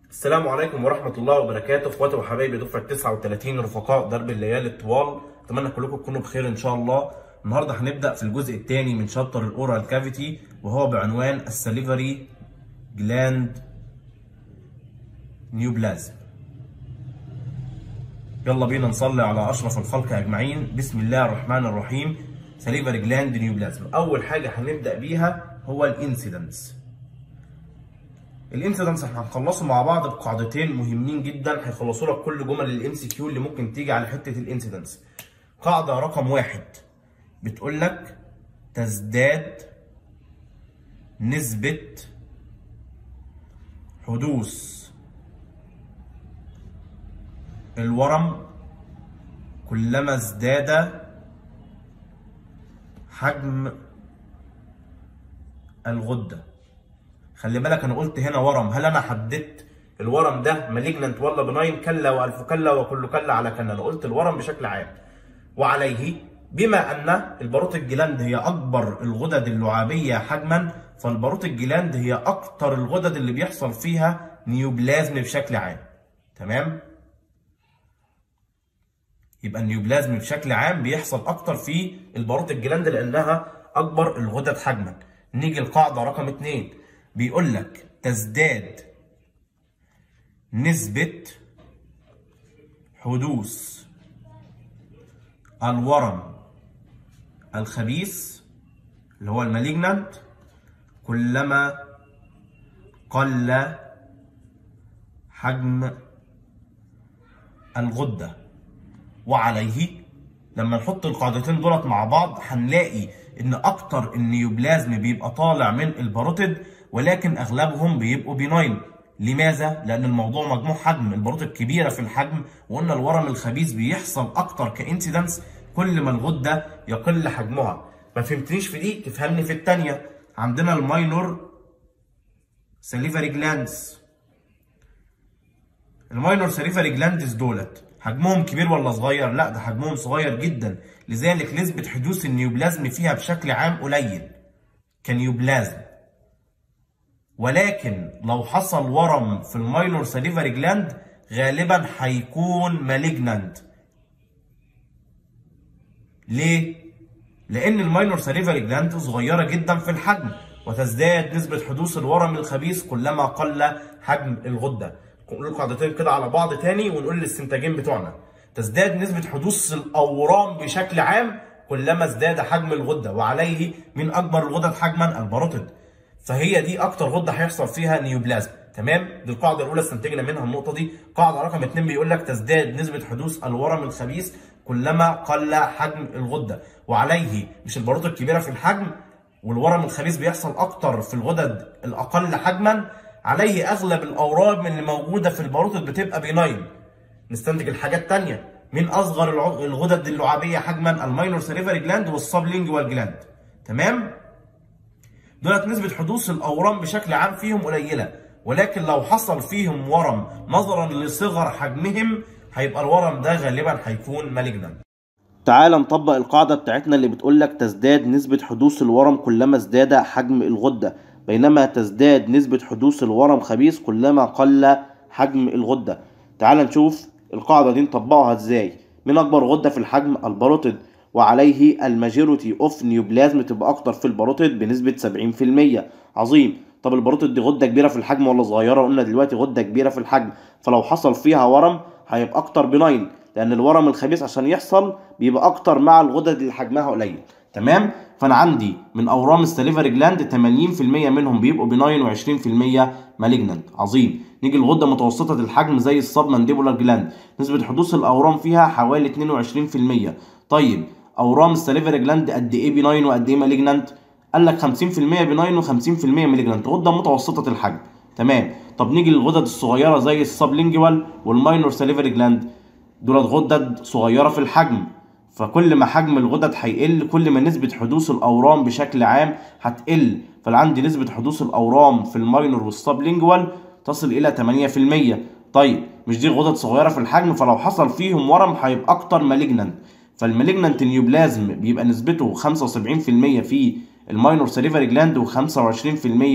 السلام عليكم ورحمة الله وبركاته اخواتي وحبايبي دفعة 39 رفقاء درب الليالي الطوال اتمنى كلكم تكونوا بخير ان شاء الله النهارده هنبدأ في الجزء الثاني من شابتر الاورال كافيتي وهو بعنوان السليفري جلاند نيوبلازم يلا بينا نصلي على اشرف الخلق اجمعين بسم الله الرحمن الرحيم سليفري جلاند نيوبلازم اول حاجة هنبدأ بيها هو الانسيدنس الانسيدنس احنا هنخلصه مع بعض بقاعدتين مهمين جدا هيخلصوا لك كل جمل الام سي كيو اللي ممكن تيجي على حته الانسيدنس قاعده رقم واحد بتقول لك تزداد نسبه حدوث الورم كلما ازداد حجم الغده خلي بالك انا قلت هنا ورم هل انا حددت الورم ده مالجننت ولا بناين كلا والف كلا وكل كلا على كلا انا قلت الورم بشكل عام وعليه بما ان الباروت الجلاند هي اكبر الغدد اللعابيه حجما فالباروت الجلاند هي اكتر الغدد اللي بيحصل فيها نيوبلازم بشكل عام تمام يبقى النيوبلازم بشكل عام بيحصل اكتر في الباروت الجلاند لانها اكبر الغدد حجما نيجي القاعده رقم اتنين بيقول لك تزداد نسبة حدوث الورم الخبيث اللي هو المالجنانت كلما قل حجم الغدة وعليه لما نحط القاعدتين دولت مع بعض هنلاقي ان اكتر النيوبلازم بيبقى طالع من الباروتيد ولكن اغلبهم بيبقوا بيناين لماذا؟ لان الموضوع مجموع حجم الباروت الكبيره في الحجم وقلنا الورم الخبيث بيحصل اكتر كانسيدنس كل ما الغده يقل حجمها ما فهمتنيش في دي تفهمني في الثانيه عندنا الماينور سليفري جلاندز الماينور سليفري جلاندز دولت حجمهم كبير ولا صغير؟ لا ده حجمهم صغير جدا لذلك نسبة حدوث النيوبلازم فيها بشكل عام قليل كنيوبلازم ولكن لو حصل ورم في الماينور سليفري جلاند غالبا هيكون مالجنانت ليه؟ لأن الماينور سليفري جلاند صغيرة جدا في الحجم وتزداد نسبة حدوث الورم الخبيث كلما قل حجم الغدة نقول القاعدتين كده على بعض تاني ونقول الاستنتاجين بتوعنا تزداد نسبة حدوث الأورام بشكل عام كلما ازداد حجم الغدة وعليه من أكبر الغدد حجما الباروتيد فهي دي أكتر غدة هيحصل فيها نيوبلازم تمام دي القاعدة الأولى استنتجنا منها النقطة دي قاعدة رقم اتنين بيقول لك تزداد نسبة حدوث الورم الخبيث كلما قل حجم الغدة وعليه مش الباروتة الكبيرة في الحجم والورم الخبيث بيحصل أكتر في الغدد الأقل حجما عليه أغلب الأورام اللي موجودة في الباروتيد بتبقى بيناين نستنتج الحاجات التانية من اصغر الغدد اللعابيه حجما الماينور سليفري جلاند والسبلينجوال جلاند تمام دولت نسبه حدوث الاورام بشكل عام فيهم قليله ولكن لو حصل فيهم ورم نظرا لصغر حجمهم هيبقى الورم ده غالبا هيكون مالجنانت تعال نطبق القاعدة بتاعتنا اللي بتقول لك تزداد نسبة حدوث الورم كلما ازداد حجم الغدة بينما تزداد نسبة حدوث الورم خبيث كلما قل حجم الغدة تعال نشوف القاعدة دي نطبقها ازاي من اكبر غدة في الحجم الباروتيد وعليه الماجوريتي اوف نيوبلازم تبقى اكتر في الباروتيد بنسبة 70% عظيم طب الباروتيد دي غدة كبيرة في الحجم ولا صغيرة قلنا دلوقتي غدة كبيرة في الحجم فلو حصل فيها ورم هيبقى اكتر بناين لان الورم الخبيث عشان يحصل بيبقى اكتر مع الغدد اللي حجمها قليل تمام فانا عندي من اورام السليفري جلاند 80% منهم بيبقوا بناين و20% مالجنانت عظيم نيجي لغده متوسطه الحجم زي السب مانديبولار جلاند نسبه حدوث الاورام فيها حوالي 22% طيب اورام السليفري جلاند قد ايه بناين وقد ايه مالجنانت قال لك 50% بناين و50% مالجنانت غده متوسطه الحجم تمام طب نيجي للغدد الصغيره زي السبلينجوال والماينور سليفري جلاند دولت غدد صغيره في الحجم فكل ما حجم الغدد هيقل كل ما نسبة حدوث الأورام بشكل عام هتقل فعندي نسبة حدوث الأورام في الماينور والسبلينجوال تصل إلى 8% طيب مش دي غدد صغيرة في الحجم فلو حصل فيهم ورم هيبقى أكتر مالجنانت فالمالجنانت نيوبلازم بيبقى نسبته 75% في الماينور سليفري جلاند و25%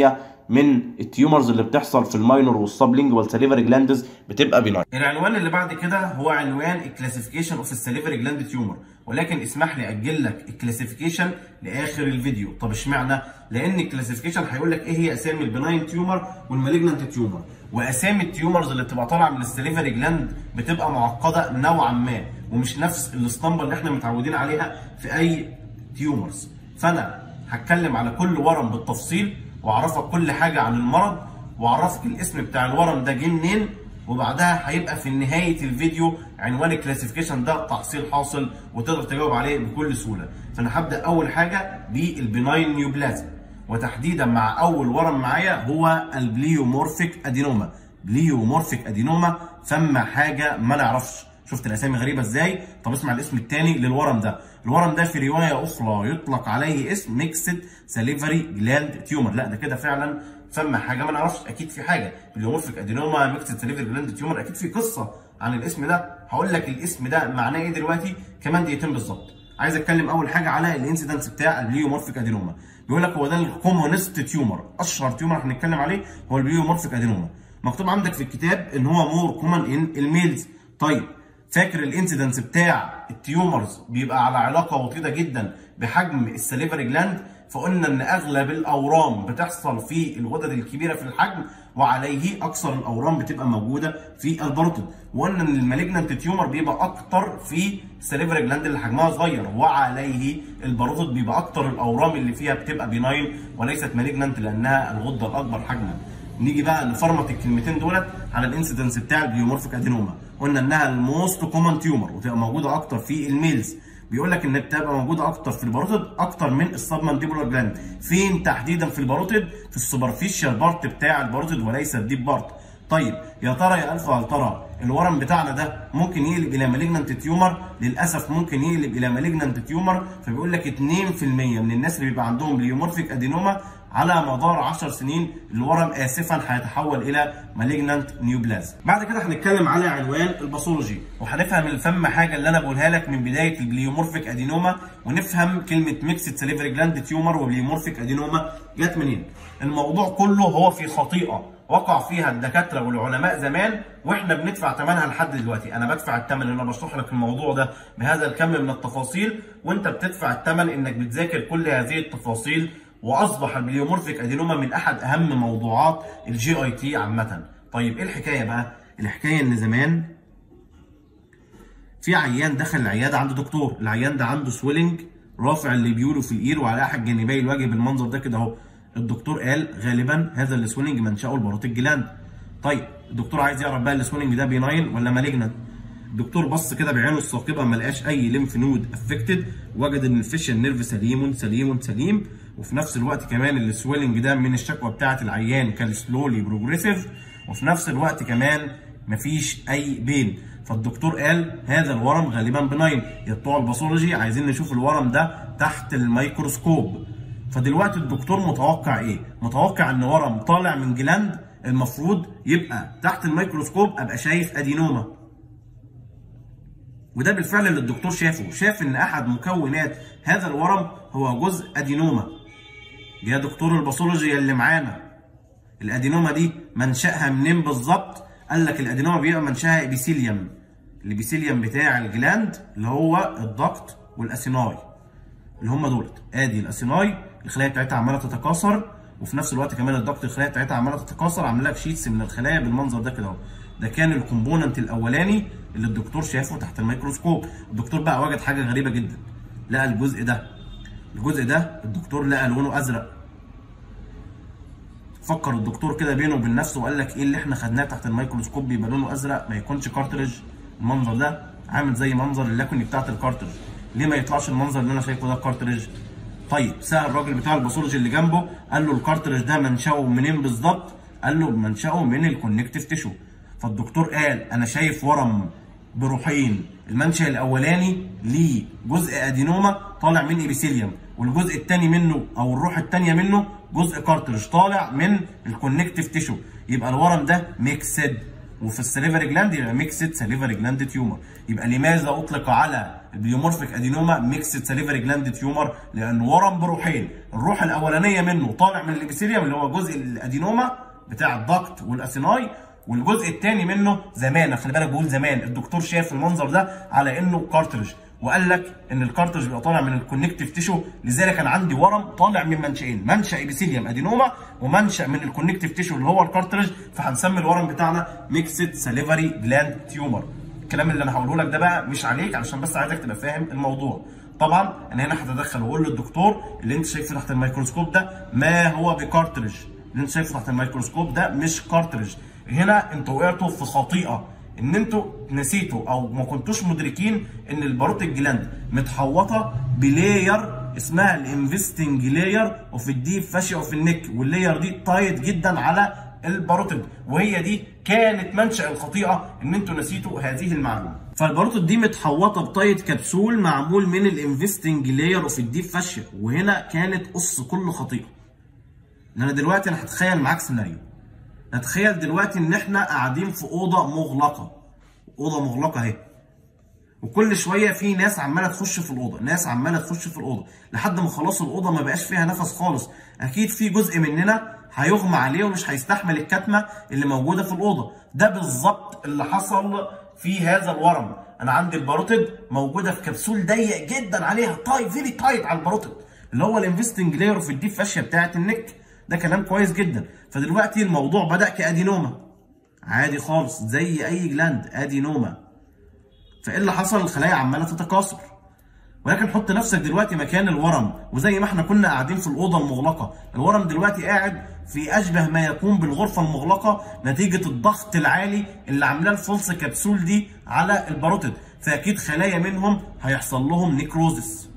من التيومرز اللي بتحصل في الماينور والسبلينجوال ساليفري جلاندز بتبقى بيناين العنوان اللي بعد كده هو عنوان الكلاسيفيكيشن اوف السليفري جلاند تيومر ولكن اسمح لي اجل لك الكلاسيفيكيشن لاخر الفيديو طب اشمعنى لان الكلاسيفيكيشن هيقول لك ايه هي اسامي البناين تيومر والمالجنانت تيومر واسامي التيومرز اللي بتبقى طالعه من السليفري جلاند بتبقى معقده نوعا ما ومش نفس الاسطمبه اللي احنا متعودين عليها في اي تيومرز فانا هتكلم على كل ورم بالتفصيل واعرفك كل حاجه عن المرض واعرفك الاسم بتاع الورم ده جه منين وبعدها هيبقى في نهايه الفيديو عنوان الكلاسيفيكيشن ده تحصيل حاصل وتقدر تجاوب عليه بكل سهوله فانا هبدا اول حاجه بالبناين نيوبلازم وتحديدا مع اول ورم معايا هو البليومورفيك ادينوما بليومورفيك ادينوما فما حاجه ما نعرفش شفت الاسامي غريبه ازاي طب اسمع الاسم الثاني للورم ده الورم ده في روايه اخرى يطلق عليه اسم ميكسد ساليفري جلاند تيومر لا ده كده فعلا فما حاجه ما نعرفش اكيد في حاجه بليومورفيك ادينوما ميكسد ساليفري جلاند تيومر اكيد في قصه عن الاسم ده هقول لك الاسم ده معناه ايه دلوقتي كمان دقيقتين بالظبط عايز اتكلم اول حاجه على الانسيدنس بتاع البليومورفيك ادينوما بيقول لك هو ده الكومونست تيومر اشهر تيومر هنتكلم عليه هو البليومورفيك ادينوما مكتوب عندك في الكتاب ان هو مور كومن ان الميلز طيب فاكر الانسيدنس بتاع التيومرز بيبقى على علاقه وطيده جدا بحجم السليفري جلاند فقلنا ان اغلب الاورام بتحصل في الغدد الكبيره في الحجم وعليه اكثر الاورام بتبقى موجوده في البروتين وقلنا ان المالجنانت تيومر بيبقى اكتر في السليفري جلاند اللي حجمها صغير وعليه البروتين بيبقى اكتر الاورام اللي فيها بتبقى بيناين وليست مالجنانت لانها الغده الاكبر حجما نيجي بقى نفرمط الكلمتين دولت على الانسيدنس بتاع البيومورفيك ادينوما قلنا انها الموست كومن تيومر وتبقى موجوده اكتر في الميلز بيقول لك ان بتبقى موجوده اكتر في الباروتيد اكتر من السبمانديبولار جلاند فين تحديدا في الباروتيد في السوبرفيشال بارت بتاع الباروتيد وليس الديب بارت طيب يا ترى يا الف هل ترى الورم بتاعنا ده ممكن يقلب الى مالجنانت تيومر للاسف ممكن يقلب الى مالجنانت تيومر فبيقول لك 2% من الناس اللي بيبقى عندهم بليومورفيك ادينوما على مدار 10 سنين الورم اسفا هيتحول الى مالجنانت نيوبلازم. بعد كده هنتكلم على عنوان الباثولوجي وهنفهم الفم حاجه اللي انا بقولها لك من بدايه البليومورفيك ادينوما ونفهم كلمه ميكسد سليفري جلاند تيومر وبليومورفيك ادينوما جت منين. الموضوع كله هو في خطيئه وقع فيها الدكاتره والعلماء زمان واحنا بندفع ثمنها لحد دلوقتي انا بدفع الثمن ان انا بشرح لك الموضوع ده بهذا الكم من التفاصيل وانت بتدفع الثمن انك بتذاكر كل هذه التفاصيل واصبح البليومورفيك ادينوما من احد اهم موضوعات الجي اي تي عامه طيب ايه الحكايه بقى الحكايه ان زمان في عيان دخل العياده عند دكتور العيان ده عنده سويلنج رافع اللي بيقولوا في الاير وعلى احد جانبي الوجه بالمنظر ده كده اهو الدكتور قال غالبا هذا السويلنج منشاه الباروت الجلاند طيب الدكتور عايز يعرف بقى السويلنج ده بيناين ولا مالجنت الدكتور بص كده بعينه الثاقبه ما لقاش اي ليمف نود افكتد وجد ان الفيشن نيرف سليم سليم سليم وفي نفس الوقت كمان السويلنج ده من الشكوى بتاعه العيان كان سلولي بروجريسيف وفي نفس الوقت كمان مفيش اي بين فالدكتور قال هذا الورم غالبا بناين يا بتوع الباثولوجي عايزين نشوف الورم ده تحت الميكروسكوب فدلوقتي الدكتور متوقع ايه متوقع ان ورم طالع من جلاند المفروض يبقى تحت الميكروسكوب ابقى شايف ادينوما وده بالفعل اللي الدكتور شافه شاف ان احد مكونات هذا الورم هو جزء ادينوما يا دكتور الباثولوجي اللي معانا الادينوما دي منشأها منين بالظبط قال لك الادينوما بيبقى منشأها ابيثيليوم الابيثيليوم بتاع الجلاند اللي هو الضغط والاسيناي اللي هم دولت ادي الاسيناي الخلايا بتاعتها عماله تتكاثر وفي نفس الوقت كمان الضغط الخلايا بتاعتها عماله تتكاثر عامل لك شيتس من الخلايا بالمنظر ده كده اهو ده كان الكومبوننت الاولاني اللي الدكتور شافه تحت الميكروسكوب الدكتور بقى وجد حاجه غريبه جدا لقى الجزء ده الجزء ده الدكتور لقى لونه ازرق فكر الدكتور كده بينه وبين نفسه وقال لك ايه اللي احنا خدناه تحت الميكروسكوب بيبقى لونه ازرق ما يكونش كارتريج المنظر ده عامل زي منظر اللاكوني بتاعت الكارتريج ليه ما يطلعش المنظر اللي انا شايفه ده كارتريج طيب سال الراجل بتاع الباثولوجي اللي جنبه قال له الكارتريج ده منشأه منين بالظبط قال له منشأه من الكونكتيف تيشو فالدكتور قال انا شايف ورم بروحين المنشأ الاولاني ليه جزء ادينوما طالع من ابيثيليوم والجزء الثاني منه او الروح الثانيه منه جزء كارتريج طالع من الكونكتيف تيشو يبقى الورم ده ميكسد وفي السليفري جلاند يبقى ميكسد سليفري جلاند تيومر يبقى لماذا اطلق على البيومورفيك ادينوما ميكسد ساليفري جلاند تيومر لان ورم بروحين الروح الاولانيه منه طالع من الابيثيليوم اللي هو جزء الادينوما بتاع الضغط والاسيناي والجزء الثاني منه زمان خلي بالك بقول زمان الدكتور شاف المنظر ده على انه كارترج وقال لك ان الكارترج بيبقى طالع من الكونكتيف تيشو لذلك انا عندي ورم طالع من منشئين منشا ابيثيليوم ادينوما ومنشا من الكونكتيف تيشو اللي هو الكارترج فهنسمي الورم بتاعنا ميكسد ساليفري جلاند تيومر الكلام اللي انا هقوله لك ده بقى مش عليك علشان بس عايزك تبقى فاهم الموضوع طبعا انا هنا هتدخل واقول للدكتور اللي انت شايفه تحت الميكروسكوب ده ما هو بكارترج اللي انت شايفه تحت الميكروسكوب ده مش كارترج هنا انتوا وقعتوا في خطيئه ان انتوا نسيتوا او ما كنتوش مدركين ان الباروتيك جلاند متحوطه بلاير اسمها الانفستنج لاير اوف الديب فاشيا اوف النك واللاير دي تايت جدا على الباروتيد وهي دي كانت منشا الخطيئه ان انتوا نسيتوا هذه المعلومه فالباروتيد دي متحوطه بتايت كبسول معمول من الانفستنج لاير اوف الديب فاشيا وهنا كانت قص كل خطيئه انا دلوقتي انا هتخيل معاك سيناريو نتخيل دلوقتي ان احنا قاعدين في اوضه مغلقه اوضه مغلقه اهي وكل شويه في ناس عماله تخش في الاوضه ناس عماله تخش في الاوضه لحد ما خلاص الاوضه ما بقاش فيها نفس خالص اكيد في جزء مننا هيغمى عليه ومش هيستحمل الكتمه اللي موجوده في الاوضه ده بالظبط اللي حصل في هذا الورم انا عندي الباروتيد موجوده في كبسول ضيق جدا عليها تايت فيري تايت على الباروتيد اللي هو الانفستنج لاير في الديب فاشيا بتاعه النك ده كلام كويس جدا فدلوقتي الموضوع بدا كادينوما عادي خالص زي اي جلاند ادينوما فايه اللي حصل الخلايا عماله تتكاثر ولكن حط نفسك دلوقتي مكان الورم وزي ما احنا كنا قاعدين في الاوضه المغلقه الورم دلوقتي قاعد في اشبه ما يكون بالغرفه المغلقه نتيجه الضغط العالي اللي عاملاه الفولس كبسول دي على الباروتيد فاكيد خلايا منهم هيحصل لهم نيكروزس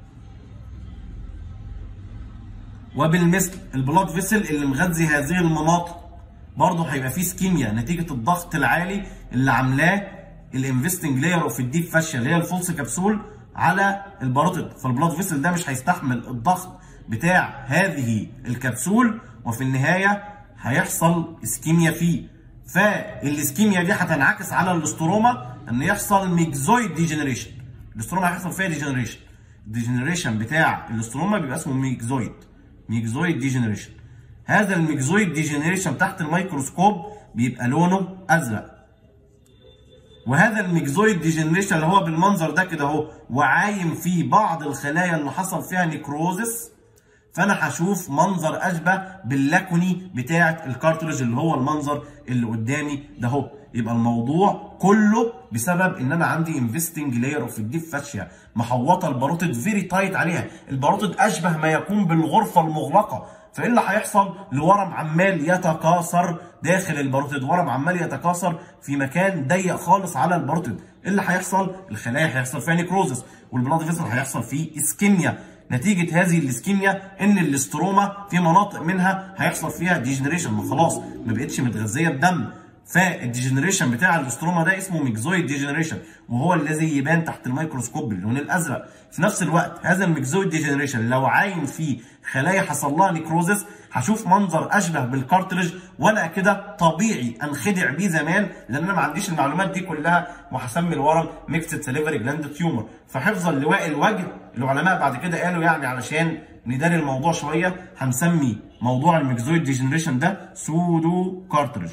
وبالمثل البلاد فيسل اللي مغذي هذه المناطق برضه هيبقى فيه سكيميا نتيجه الضغط العالي اللي عاملاه الانفستنج لاير اوف الديب فاشيا اللي هي الفولس كبسول على الباروتيد فالبلاد فيسل ده مش هيستحمل الضغط بتاع هذه الكبسول وفي النهايه هيحصل اسكيميا فيه فالاسكيميا دي هتنعكس على الاستروما ان يحصل ميكزويد ديجنريشن الاستروما هيحصل فيها ديجنريشن الديجنريشن بتاع الاستروما بيبقى اسمه ميكزويد ميكزويد ديجنريشن هذا الميكزويد ديجنريشن تحت الميكروسكوب بيبقى لونه ازرق وهذا الميكزويد ديجنريشن اللي هو بالمنظر ده كده اهو وعايم فيه بعض الخلايا اللي حصل فيها نيكروزس فانا هشوف منظر اشبه باللاكوني بتاعه الكارتريج اللي هو المنظر اللي قدامي ده اهو يبقى الموضوع كله بسبب ان انا عندي انفستنج لاير اوف الديب فاشيا محوطه الباروتيد فيري تايت عليها الباروتيد اشبه ما يكون بالغرفه المغلقه فايه اللي هيحصل لورم عمال يتكاثر داخل الباروتيد ورم عمال يتكاثر في مكان ضيق خالص على الباروتيد ايه اللي هيحصل الخلايا هيحصل فيها نيكروزس والبلاد فيسل هيحصل فيه اسكيميا نتيجه هذه الاسكيميا ان الاستروما في مناطق منها هيحصل فيها ديجنريشن ما خلاص ما بقتش متغذيه بدم فالديجنريشن بتاع الاستروما ده اسمه ميكزويد ديجنريشن وهو الذي يبان تحت الميكروسكوب باللون الازرق في نفس الوقت هذا الميكزويد ديجنريشن لو عاين فيه خلايا حصل لها نيكروزس هشوف منظر اشبه بالكارتريج وانا كده طبيعي انخدع بيه زمان لان انا ما عنديش المعلومات دي كلها وهسمي الورم ميكسد سليفري جلاند تيومر فحفظا لواء الوجه العلماء بعد كده قالوا يعني علشان نداري الموضوع شويه هنسمي موضوع الميكزويد ديجنريشن ده سودو كارتريج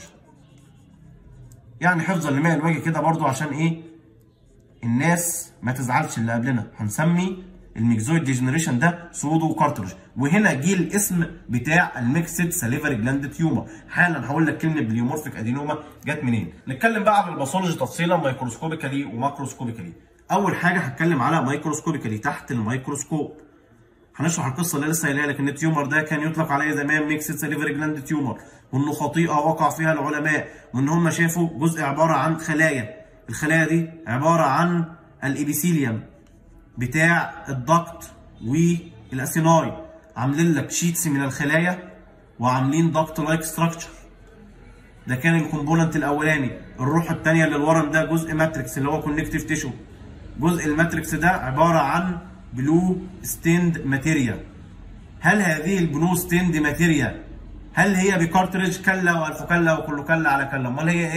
يعني حفظا لماء الوجه كده برضو عشان ايه الناس ما تزعلش اللي قبلنا هنسمي الميكزويد ديجنريشن ده سودو كارترج وهنا جه الاسم بتاع الميكسد ساليفري جلاند تيومر حالا هقول لك كلمه بليومورفيك ادينوما جت منين نتكلم بقى عن الباثولوجي تفصيلا مايكروسكوبيكالي وماكروسكوبيكالي اول حاجه هتكلم على مايكروسكوبيكالي تحت الميكروسكوب هنشرح القصه اللي لسه قايلها لك ان التيومر ده كان يطلق عليه زمان ميكسد ساليفري جلاند تيومر وانه خطيئه وقع فيها العلماء وان هم شافوا جزء عباره عن خلايا الخلايا دي عباره عن الابيثيليوم بتاع الضغط والاسيناي عاملين لك شيتس من الخلايا وعاملين ضغط لايك ستراكشر ده كان الكومبوننت الاولاني الروح الثانيه للورم ده جزء ماتريكس اللي هو كونكتيف تيشو جزء الماتريكس ده عباره عن بلو ستيند ماتيريال هل هذه البلو ستيند ماتيريال هل هي بكارتريج كلا والف كلا وكل كلا على كلا امال هي ايه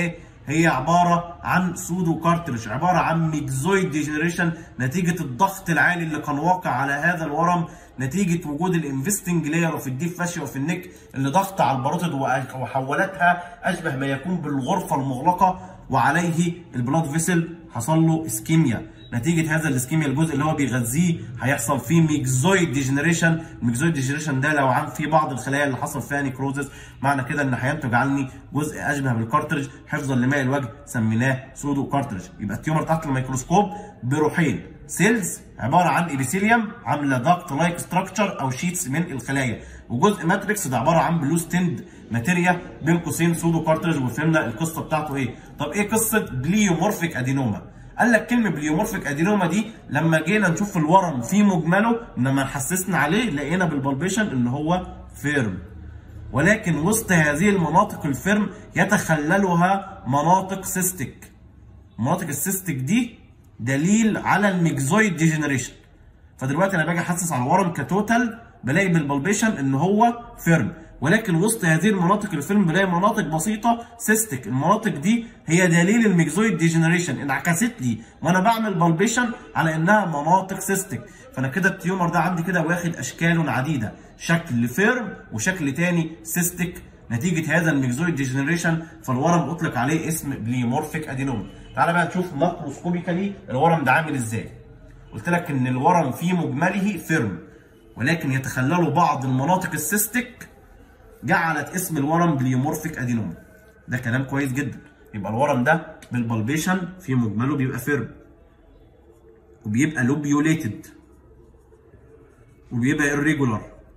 هي عباره عن سودو كارتريج عباره عن ميكزويد ديجنريشن نتيجه الضغط العالي اللي كان واقع على هذا الورم نتيجه وجود الانفستنج لاير وفي الديب فاشيا وفي النك اللي ضغط على الباروتيد وحولتها اشبه ما يكون بالغرفه المغلقه وعليه البلاد فيسل حصل له اسكيميا نتيجه هذا الاسكيميا الجزء اللي هو بيغذيه هيحصل فيه ميكزويد ديجنريشن الميكزويد ديجنريشن ده لو عن في بعض الخلايا اللي حصل فيها نيكروزس معنى كده ان هينتج عني جزء اشبه بالكارتريج حفظا لماء الوجه سميناه سودو كارتريج يبقى التيومر تحت الميكروسكوب بروحين سيلز عباره عن ابيثيليوم عامله داكت لايك ستراكشر او شيتس من الخلايا وجزء ماتريكس ده عباره عن بلو ستيند ماتيريا بين قوسين سودو كارتريج وفهمنا القصه بتاعته ايه طب ايه قصه بليومورفيك ادينوما قال لك كلمه بليومورفيك ادينوما دي لما جينا نشوف الورم في مجمله لما حسسنا عليه لقينا بالبالبيشن ان هو فيرم ولكن وسط هذه المناطق الفيرم يتخللها مناطق سيستيك مناطق السيستيك دي دليل على الميكزويد ديجنريشن فدلوقتي انا باجي احسس على الورم كتوتال بلاقي بالبالبيشن ان هو فيرم ولكن وسط هذه المناطق الفيلم بلاقي مناطق بسيطه سيستيك المناطق دي هي دليل الميكزويد ديجنريشن انعكست لي وانا بعمل بالبيشن على انها مناطق سيستيك فانا كده التيومر ده عندي كده واخد اشكال عديده شكل فيرم وشكل تاني سيستيك نتيجه هذا الميكزويد ديجنريشن فالورم اطلق عليه اسم بليمورفيك ادينوما تعالى بقى نشوف ماكروسكوبيكالي الورم ده عامل ازاي قلت لك ان الورم في مجمله فيرم ولكن يتخلله بعض المناطق السيستيك جعلت اسم الورم بليومورفيك ادينوما ده كلام كويس جدا يبقى الورم ده بالبالبيشن في مجمله بيبقى فيرم وبيبقى لوبيوليتد وبيبقى irregular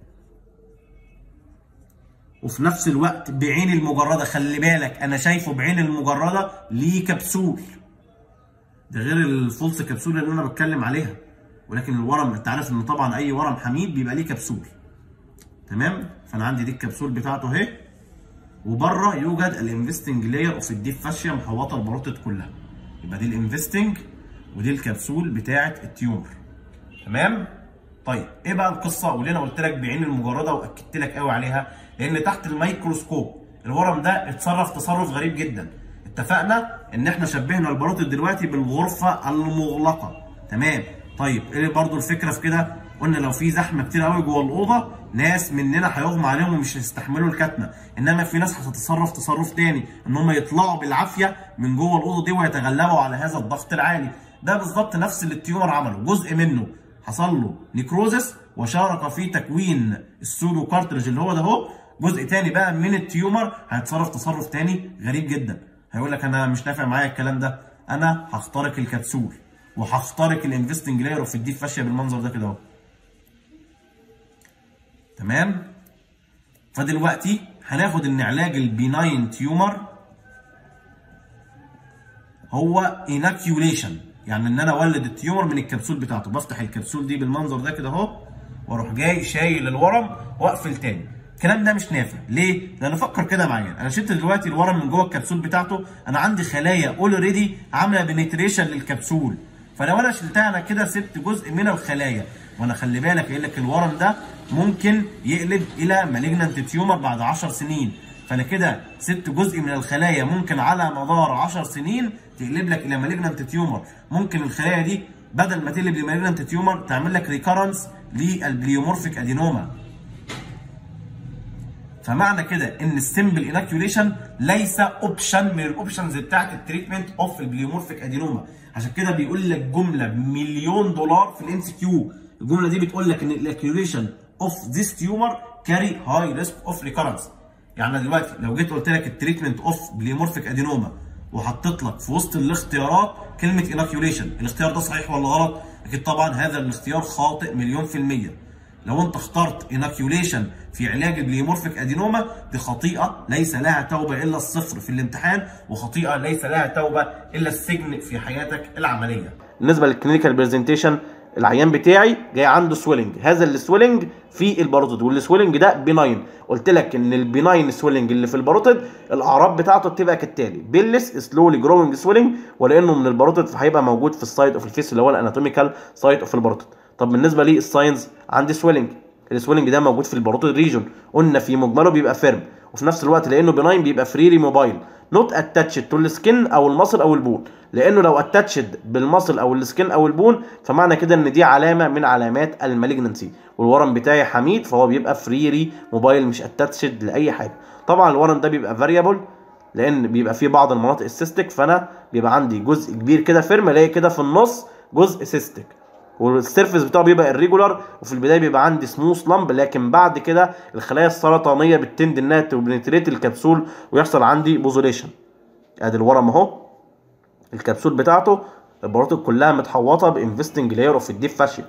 وفي نفس الوقت بعين المجرده خلي بالك انا شايفه بعين المجرده ليه كبسول ده غير الفولس كبسول اللي انا بتكلم عليها ولكن الورم انت عارف ان طبعا اي ورم حميد بيبقى ليه كبسول تمام فانا عندي دي الكبسول بتاعته اهي وبره يوجد الانفستنج لاير اوف الديب فاشيا محوطه البروتيد كلها يبقى دي الانفستنج ودي الكبسول بتاعه التيومر تمام طيب ايه بقى القصه واللي انا قلت لك بعين المجرده واكدت لك قوي عليها لان تحت الميكروسكوب الورم ده اتصرف تصرف غريب جدا اتفقنا ان احنا شبهنا البروتيد دلوقتي بالغرفه المغلقه تمام طيب ايه برضو الفكره في كده قلنا لو في زحمه كتير قوي جوه الاوضه ناس مننا هيغمى عليهم ومش هيستحملوا الكتمه انما في ناس هتتصرف تصرف تاني ان هم يطلعوا بالعافيه من جوه الاوضه دي ويتغلبوا على هذا الضغط العالي ده بالظبط نفس اللي التيومر عمله جزء منه حصل له نيكروزس وشارك في تكوين السودو كارتريج اللي هو ده اهو جزء تاني بقى من التيومر هيتصرف تصرف تاني غريب جدا هيقول لك انا مش نافع معايا الكلام ده انا هخترق الكبسول وهخترق الانفستنج لاير اوف الديب فاشيا بالمنظر ده كده اهو تمام فدلوقتي هناخد ان علاج البيناين تيومر هو اناكيوليشن يعني ان انا اولد التيومر من الكبسول بتاعته بفتح الكبسول دي بالمنظر ده كده اهو واروح جاي شايل الورم واقفل تاني الكلام ده مش نافع ليه؟ لان فكر كده معايا انا شلت دلوقتي الورم من جوه الكبسول بتاعته انا عندي خلايا اوريدي عامله بنتريشن للكبسول فلو انا شلتها انا كده سبت جزء من الخلايا وانا خلي بالك قايل لك الورم ده ممكن يقلب الى مالجنانت تيومر بعد 10 سنين فانا كده سبت جزء من الخلايا ممكن على مدار 10 سنين تقلب لك الى مالجنانت تيومر ممكن الخلايا دي بدل ما تقلب لمالجنانت تيومر تعمل لك ريكارنس للبليومورفيك ادينوما فمعنى كده ان السمبل اناكيوليشن ليس اوبشن من الاوبشنز بتاعت التريتمنت اوف البليومورفيك ادينوما عشان كده بيقول لك جمله بمليون دولار في الام سي كيو الجمله دي بتقول لك ان الاكيوليشن اوف ذيس تيومر كاري هاي ريسك اوف ريكارنس يعني دلوقتي لو جيت قلت لك التريتمنت اوف بليومورفيك ادينوما وحطيت لك في وسط الاختيارات كلمه اناكيوليشن الاختيار ده صحيح ولا غلط اكيد طبعا هذا الاختيار خاطئ مليون في الميه لو انت اخترت اناكيوليشن في علاج البليمورفيك ادينوما دي خطيئه ليس لها توبه الا الصفر في الامتحان وخطيئه ليس لها توبه الا السجن في حياتك العمليه. بالنسبه للكلينيكال برزنتيشن العيان بتاعي جاي عنده سويلنج هذا السويلنج في الباروتيد والسويلنج ده بناين قلت لك ان البناين سويلنج اللي في الباروتيد الاعراض بتاعته بتبقى كالتالي بيلس سلولي جروينج سويلنج ولانه من الباروتيد فهيبقى موجود في السايد اوف الفيس اللي هو الاناتوميكال سايد اوف الباروتيد طب بالنسبه للساينز عندي سويلنج السويلنج ده موجود في الباروتيد ريجون قلنا في مجمله بيبقى فيرم وفي نفس الوقت لانه بناين بيبقى فريلي موبايل نوت اتاتشد تو السكن او المصل او البون لانه لو اتاتشد بالمصل او السكن او البون فمعنى كده ان دي علامه من علامات المالجنسي والورم بتاعي حميد فهو بيبقى فريلي موبايل مش اتاتشد لاي حاجه طبعا الورم ده بيبقى فاريبل لان بيبقى فيه بعض المناطق السيستك فانا بيبقى عندي جزء كبير كده فيرم الاقي كده في النص جزء سيستك والسيرفيس بتاعه بيبقى الريجولار وفي البدايه بيبقى عندي سموث لامب لكن بعد كده الخلايا السرطانيه بتتند انها تبنتريت الكبسول ويحصل عندي بوزوليشن ادي الورم اهو الكبسول بتاعته البروتين كلها متحوطه بانفستنج لاير اوف الديب فاشيا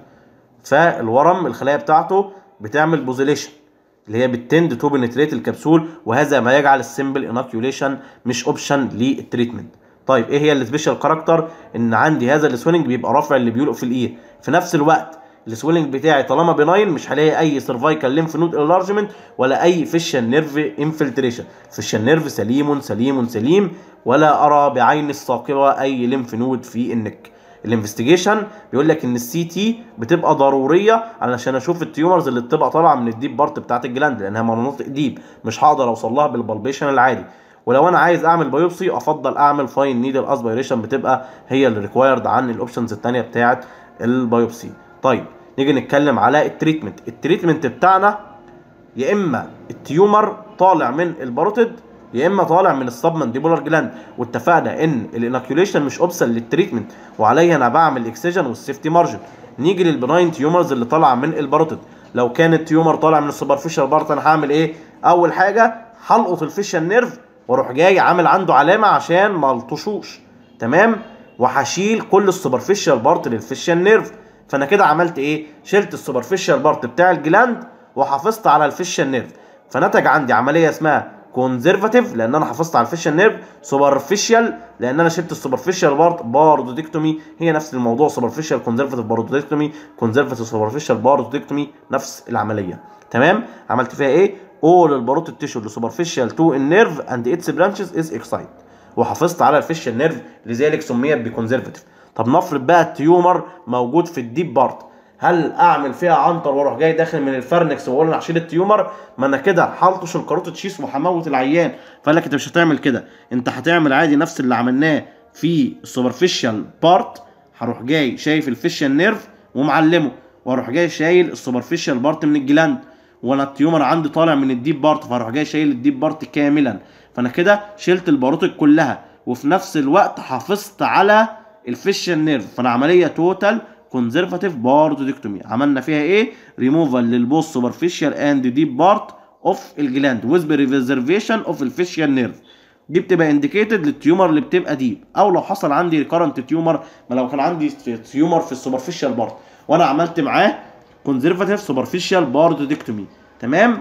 فالورم الخلايا بتاعته بتعمل بوزوليشن اللي هي بتند تو بنتريت الكبسول وهذا ما يجعل السمبل اناكيوليشن مش اوبشن للتريتمنت طيب ايه هي السبيشال كاركتر ان عندي هذا السويلنج بيبقى رافع اللي بيلقوا في الاير في نفس الوقت السويلنج بتاعي طالما بناين مش هلاقي اي سيرفايكال ليمف نود انلارجمنت ولا اي فيشن نيرف انفلتريشن فيشن نيرف سليم سليم سليم ولا ارى بعين الثاقبه اي ليمف نود في النك الانفستيجيشن بيقول لك ان السي تي بتبقى ضروريه علشان اشوف التيومرز اللي بتبقى طالعه من الديب بارت بتاعت الجلاند لانها مناطق ديب مش هقدر اوصل لها بالبالبيشن العادي ولو انا عايز اعمل بايوبسي افضل اعمل فاين نيدل اسبيريشن بتبقى هي اللي ريكوايرد عن الاوبشنز الثانيه بتاعه البايوبسي طيب نيجي نتكلم على التريتمنت التريتمنت بتاعنا يا اما التيومر طالع من الباروتيد يا اما طالع من السب مانديبولار جلاند واتفقنا ان الاناكيوليشن مش اوبشن للتريتمنت وعليها انا بعمل اكسجن والسيفتي مارجن نيجي للبناين تيومرز اللي طالعه من الباروتيد لو كان التيومر طالع من السوبرفيشال بارت انا هعمل ايه اول حاجه هلقط الفيشال نيرف واروح جاي عامل عنده علامه عشان ما الطشوش تمام وهشيل كل السوبرفيشال بارت للفيشال نيرف فانا كده عملت ايه شلت السوبرفيشال بارت بتاع الجلاند وحافظت على الفيشال نيرف فنتج عندي عمليه اسمها كونزرفاتيف لان انا حافظت على الفيشال نيرف سوبرفيشال لان انا شلت السوبرفيشال بارت باردودكتومي هي نفس الموضوع سوبرفيشال كونزرفاتيف باردودكتومي كونزرفاتيف سوبرفيشال باردودكتومي نفس العمليه تمام عملت فيها ايه all الباروت التيشو اللي سوبرفيشال تو النيرف اند اتس برانشز از اكسايت وحافظت على الفيشال نيرف لذلك سميت بكونزرفاتيف طب نفرض بقى التيومر موجود في الديب بارت هل اعمل فيها عنتر واروح جاي داخل من الفرنكس واقول انا هشيل التيومر ما انا كده هلطش الكاروت تشيس وهموت العيان فقال لك انت مش هتعمل كده انت هتعمل عادي نفس اللي عملناه في السوبرفيشال بارت هروح جاي شايف الفيشال نيرف ومعلمه واروح جاي شايل السوبرفيشال بارت من الجلاند وانا التيومر عندي طالع من الديب بارت فاروح جاي شايل الديب بارت كاملا فانا كده شلت الباروتك كلها وفي نفس الوقت حافظت على الفيشال نيرف فانا عمليه توتال كونزرفاتيف باردودكتومي عملنا فيها ايه ريموفال للبوست سوبرفيشال اند ديب بارت اوف الجلاند ويز بريزرفيشن اوف الفيشال نيرف دي بتبقى انديكيتد للتيومر اللي بتبقى ديب او لو حصل عندي ريكارنت تيومر ما لو كان عندي تيومر في السوبرفيشال بارت وانا عملت معاه كونزرفاتيف سوبرفيشال باردودكتومي تمام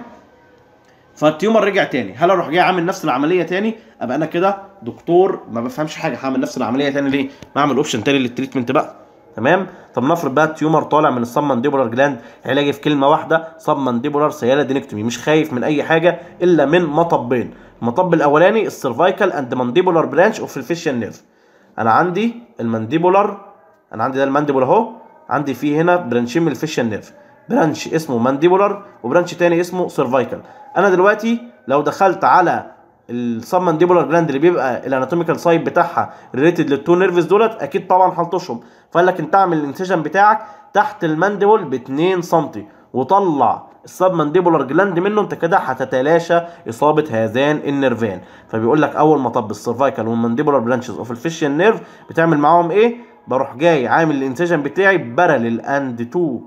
فالتيومر رجع تاني هل اروح جاي عامل نفس العمليه تاني ابقى انا كده دكتور ما بفهمش حاجه هعمل نفس العمليه تاني ليه ما اعمل اوبشن تاني للتريتمنت بقى تمام طب نفرض بقى التيومر طالع من السب مانديبولار جلاند علاجي في كلمه واحده سب مانديبولار سيالادينكتومي مش خايف من اي حاجه الا من مطبين المطب الاولاني السيرفايكال اند مانديبولار برانش اوف الفيشال نيرف انا عندي المانديبولار انا عندي ده المانديبول اهو عندي فيه هنا برانشين من الفيشال نيرف برانش اسمه مانديبولار وبرانش تاني اسمه سيرفايكال انا دلوقتي لو دخلت على السب مانديبولار جلاند اللي بيبقى الاناتوميكال سايت بتاعها ريليتد للتو نيرفز دولت اكيد طبعا هلطشهم فقال لك انت اعمل الانسيجن بتاعك تحت المانديبول ب 2 سم وطلع السب مانديبولار جلاند منه انت كده هتتلاشى اصابه هذان النيرفان فبيقول لك اول ما طب السيرفايكال والمانديبولار برانشز اوف الفيشيال نيرف بتعمل معاهم ايه بروح جاي عامل الانسيجن بتاعي باراليل اند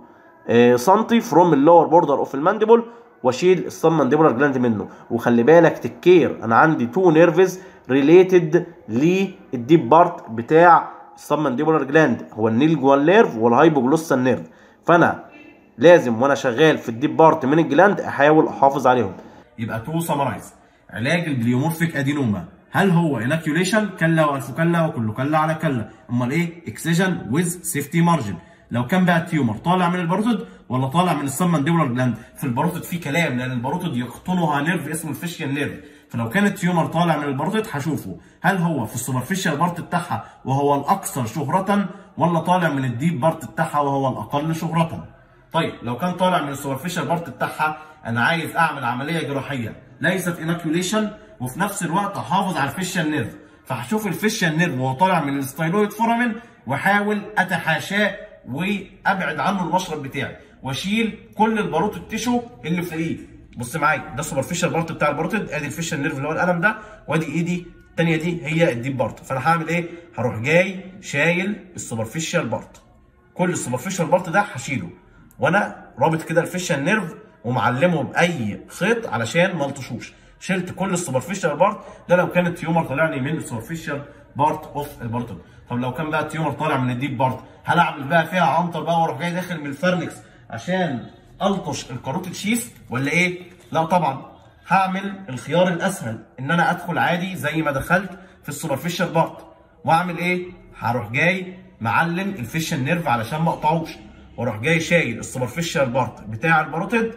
2 سم فروم اللور بوردر اوف المانديبول واشيل السب مانديبولار جلاند منه وخلي بالك تكير انا عندي تو نيرفز ريليتد للديب بارت بتاع السب مانديبولار جلاند هو النيل جوال نيرف والهايبوجلوسال نيرف فانا لازم وانا شغال في الديب بارت من الجلاند احاول احافظ عليهم يبقى تو سمرايز علاج البليومورفيك ادينوما هل هو اناكيوليشن كلا والف كلا وكله كلا على كلا امال ايه اكسجن ويز سيفتي مارجن لو كان بقى التيومر طالع من الباروتيد ولا طالع من السب مانديبولار جلاند في الباروتيد في كلام لان الباروتيد يقطنها نيرف اسمه الفيشيال نيرف فلو كان التيومر طالع من الباروتيد هشوفه هل هو في السوبرفيشال بارت بتاعها وهو الاكثر شهرة ولا طالع من الديب بارت بتاعها وهو الاقل شهرة طيب لو كان طالع من السوبرفيشال بارت بتاعها انا عايز اعمل عمليه جراحيه ليست اناكيوليشن وفي نفس الوقت احافظ على الفيشال نيرف فهشوف الفيشال نيرف وهو طالع من الستايلويد فورامين واحاول اتحاشاه وابعد عنه المشرب بتاعي واشيل كل الباروت التيشو اللي فوقيه بص معايا ده السوبرفيشال بارت بتاع الباروتد ادي الفيشال نيرف اللي هو القلم ده وادي ايدي الثانيه دي هي الديب بارت فانا هعمل ايه؟ هروح جاي شايل السوبرفيشال بارت كل السوبرفيشال بارت ده هشيله وانا رابط كده الفيشال نيرف ومعلمه باي خيط علشان ما الطشوش شلت كل السوبرفيشال بارت ده لو كان التيومر طالع لي من السوبرفيشال بارت اوف البارتن طب لو كان بقى التيومر طالع من الديب بارت هل اعمل بقى فيها عنتر بقى واروح جاي داخل من الفرنكس عشان الطش الكاروتيد شيف ولا ايه؟ لا طبعا هعمل الخيار الاسهل ان انا ادخل عادي زي ما دخلت في السوبرفيشال بارت واعمل ايه؟ هروح جاي معلم الفيشال نيرف علشان ما اقطعوش واروح جاي شايل السوبرفيشال بارت بتاع الباروتيد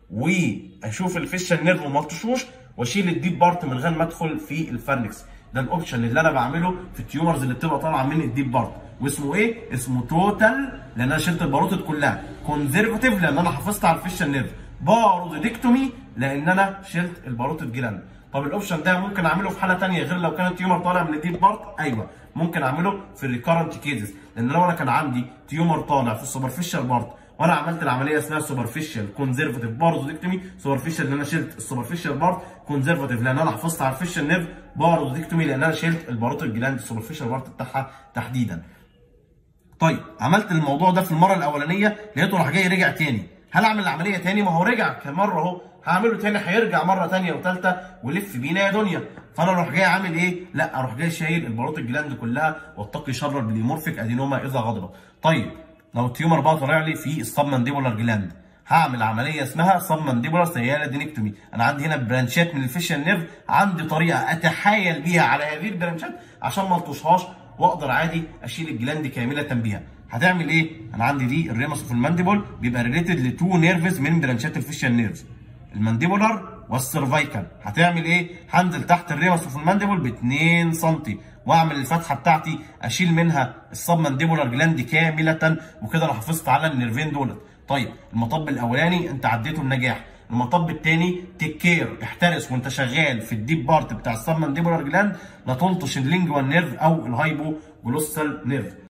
واشوف الفيشال نيرف وما اقطشوش واشيل الديب بارت من غير ما ادخل في الفرنكس ده الاوبشن اللي انا بعمله في التيومرز اللي بتبقى طالعه من الديب بارت واسمه ايه؟ اسمه توتال لان انا شلت الباروتيد كلها كونزرفاتيف لان انا حافظت على الفيشال نيرف بارودكتومي لان انا شلت الباروتيد جلاند طب الاوبشن ده ممكن اعمله في حاله ثانيه غير لو كان التيومر طالع من الديب بارت ايوه ممكن اعمله في الريكارنت كيزز لان لو انا كان عندي تيومر طالع في السوبرفيشال بارت وانا عملت العمليه اسمها سوبرفيشال كونزرفاتيف بارودكتومي سوبرفيشال ان انا شلت السوبرفيشال بارت كونزرفاتيف لان انا حافظت على الفيشال نيرف بارودكتومي لان انا شلت الباروتيد جلاند السوبرفيشال بارت بتاعها تحديدا طيب عملت الموضوع ده في المره الاولانيه لقيته راح جاي رجع تاني هل اعمل العمليه تاني ما هو رجع كمره اهو هعمله تاني هيرجع مره تانيه وثالثه ولف بينا يا دنيا فانا اروح جاي عامل ايه لا اروح جاي شايل البلاط الجلاند كلها واتقي شر البليمورفيك ادينوما اذا غضبت طيب لو التيومر بقى طالع لي في السبمانديبولار جلاند هعمل عمليه اسمها سبمانديبولار سيالادينكتومي انا عندي هنا برانشات من الفيشال نيرف عندي طريقه اتحايل بيها على هذه البرانشات عشان ما الطشهاش واقدر عادي اشيل الجلاند كامله بيها هتعمل ايه انا عندي دي الريمس في المانديبول بيبقى ريليتد لتو نيرفز من برانشات الفيشال نيرفز المانديبولار والسيرفايكال هتعمل ايه هنزل تحت الريمس في المانديبول ب 2 سم واعمل الفتحه بتاعتي اشيل منها السب مانديبولار جلاند كامله وكده انا حافظت على النيرفين دولت طيب المطب الاولاني انت عديته النجاح المطب الثاني تيك كير احترس وانت شغال في الديب بارت بتاع السب مانديبولار جلاند لا تلطش اللينجوال نيرف او الهايبو جلوسال نيرف